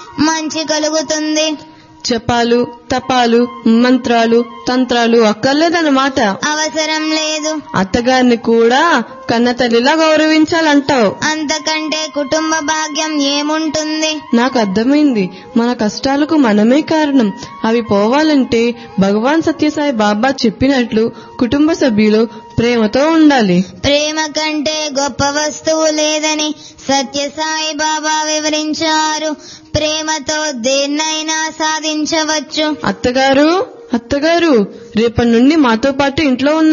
మంచి కలుగుతుంది జపాలు తపాలు మంత్రాలు తంత్రాలు అక్కర్లేదన్నమాట అవసరం లేదు అత్తగారిని కూడా కన్న తల్లిలా గౌరవించాలంటావు అంతకంటే కుటుంబ భాగ్యం ఏముంటుంది నాకు అర్థమైంది మన కష్టాలకు మనమే కారణం అవి పోవాలంటే భగవాన్ సత్యసాయి బాబా చెప్పినట్లు కుటుంబ సభ్యులు ప్రేమతో ఉండాలి ప్రేమ కంటే గొప్ప వస్తువు లేదని సత్యసాయి బాబా వివరించారు ప్రేమతో దేన్నైనా సాధించవచ్చు అత్తగారు అత్తగారు రేపటి నుండి మాతో పాటు ఇంట్లో ఉన్న